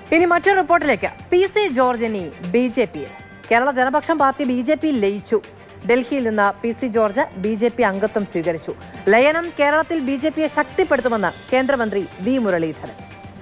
ഇനി മറ്റൊരു റിപ്പോർട്ടിലേക്ക് പി സി ജോർജ് ഇനി ബി ജെ പിയിൽ Kerala Janapaksham party B J പിയിൽ ലയിച്ചു ഡൽഹിയിൽ നിന്ന് P C George B J P അംഗത്വം സ്വീകരിച്ചു ലയനം കേരളത്തിൽ ബി ജെ പിയെ ശക്തിപ്പെടുത്തുമെന്ന് കേന്ദ്രമന്ത്രി V Muraleedharan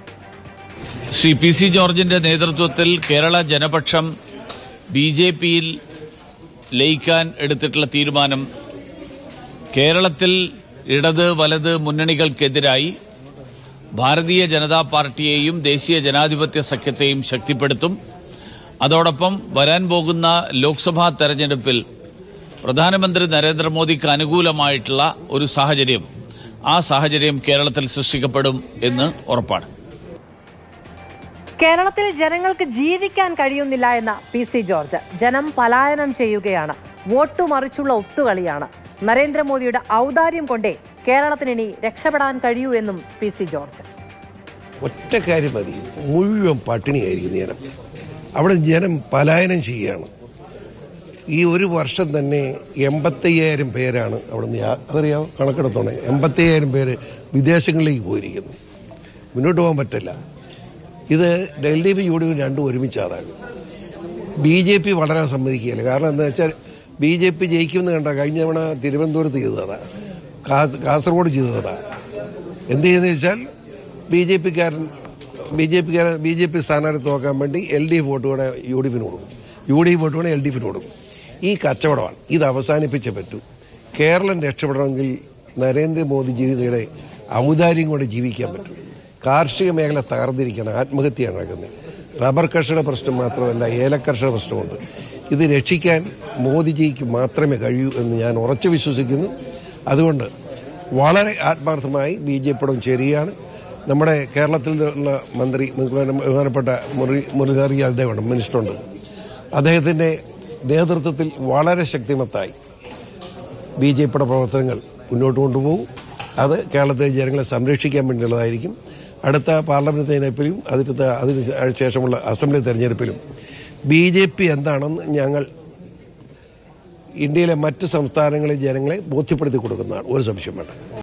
Shri P C ജോർജിന്റെ നേതൃത്വത്തിൽ കേരള ജനപക്ഷം ബി ജെ പിയിൽ ലയിക്കാൻ എടുത്തിട്ടുള്ള തീരുമാനം കേരളത്തിൽ ഇടത് വലത് മുന്നണികൾക്കെതിരായി ഭാരതീയ ജനതാ പാർട്ടിയെയും ദേശീയ ജനാധിപത്യ സഖ്യത്തെയും ശക്തിപ്പെടുത്തും അതോടൊപ്പം വരാൻ പോകുന്ന ലോക്സഭാ തെരഞ്ഞെടുപ്പിൽ പ്രധാനമന്ത്രി നരേന്ദ്രമോദിക്ക് അനുകൂലമായിട്ടുള്ള ഒരു സാഹചര്യം ആ സാഹചര്യം കേരളത്തിൽ സൃഷ്ടിക്കപ്പെടും എന്ന് ഉറപ്പാണ് കേരളത്തിൽ ജനങ്ങൾക്ക് ജീവിക്കാൻ കഴിയുന്നില്ല എന്ന പി സി ജോർജ് ജനം പലായനം ചെയ്യുകയാണ് വോട്ടു മറിച്ചുള്ള ഒത്തുകളിയാണ് നരേന്ദ്രമോദിയുടെ ഔദാര്യം കൊണ്ടേ കേരളത്തിന് ഇനി രക്ഷപ്പെടാൻ കഴിയൂ എന്നും പി സി ജോർജ് ഒറ്റ കാര്യം മതി മുഴുവൻ പട്ടിണിയായിരിക്കും ജനം അവിടെ ജനം പലായനം ചെയ്യുകയാണ് ഈ ഒരു വർഷം തന്നെ എൺപത്തയ്യായിരം പേരാണ് അവിടെ നിന്ന് അതറിയാമോ കണക്കെടുത്തോണേ എൺപത്തയ്യായിരം പേര് വിദേശങ്ങളിലേക്ക് പോയിരിക്കുന്നു മുന്നോട്ട് പോകാൻ പറ്റില്ല ഇത് ഡൽഹി യു ഡി എഫ് രണ്ടും ഒരുമിച്ചാതാണ് ബി ജെ പി വളരാൻ സമ്മതിക്കുകയില്ല കാരണം എന്താ വെച്ചാൽ ബി ജെ പി ജയിക്കുമെന്ന് കണ്ട കഴിഞ്ഞ തവണ തിരുവനന്തപുരത്ത് ചെയ്തതാ കാസ്- കാസർഗോഡ് ചെയ്തതാ എന്ത് ചെയ്യുന്നത് വെച്ചാൽ ബി ജെ പിക്കാരൻ ബി ജെ പിക്കാരൻ ബി ജെ പി സ്ഥാനാർത്ഥി നോക്കാൻ വേണ്ടി എൽ ഡി എഫ് വോട്ട് വേണേ യു ഡി എഫിന് കൊടുക്കും യു ഡി എഫ് വോട്ട് വേണേ എൽ ഡി എഫിന് കൊടുക്കും ഈ കച്ചവടമാണ് ഇത് അവസാനിപ്പിച്ചേ പറ്റൂ കേരളം രക്ഷപ്പെടണമെങ്കിൽ നരേന്ദ്രമോദിജിയുടെ ഔദാര്യം കൊണ്ട് ജീവിക്കാൻ പറ്റും കാർഷിക മേഖല തകർന്നിരിക്കണം ആത്മഹത്യയാണ് നടക്കുന്നത് റബ്ബർ കർഷക പ്രശ്നം മാത്രമല്ല ഏലക്കർഷക പ്രശ്നമുണ്ട് ഇത് രക്ഷിക്കാൻ മോദിജിക്ക് മാത്രമേ കഴിയൂ എന്ന് ഞാൻ ഉറച്ചു വിശ്വസിക്കുന്നു അതുകൊണ്ട് വളരെ ആത്മാർത്ഥമായി ബി ജെ പിയോടും ചേരുകയാണ് നമ്മുടെ കേരളത്തിൽ നിന്നുള്ള മന്ത്രി ബഹുമാനപ്പെട്ട മുരളി മുരളീധർ യാദവുണ്ട് മിനിസ്റ്ററുണ്ട് അദ്ദേഹത്തിന്റെ നേതൃത്വത്തിൽ വളരെ ശക്തിമത്തായി ബി ജെ പിയുടെ പ്രവർത്തനങ്ങൾ മുന്നോട്ട് കൊണ്ടുപോകും അത് കേരളത്തിലെ ജനങ്ങളെ സംരക്ഷിക്കാൻ വേണ്ടിയുള്ളതായിരിക്കും അടുത്ത പാർലമെന്റ് തെരഞ്ഞെടുപ്പിലും അതിന് അതിന് ശേഷമുള്ള അസംബ്ലി തെരഞ്ഞെടുപ്പിലും ബി ജെ പി എന്താണെന്ന് ഞങ്ങൾ ഇന്ത്യയിലെ മറ്റ് സംസ്ഥാനങ്ങളിലെ ജനങ്ങളെ ബോധ്യപ്പെടുത്തി കൊടുക്കുന്നതാണ് ഒരു സംശയം വേണ്ട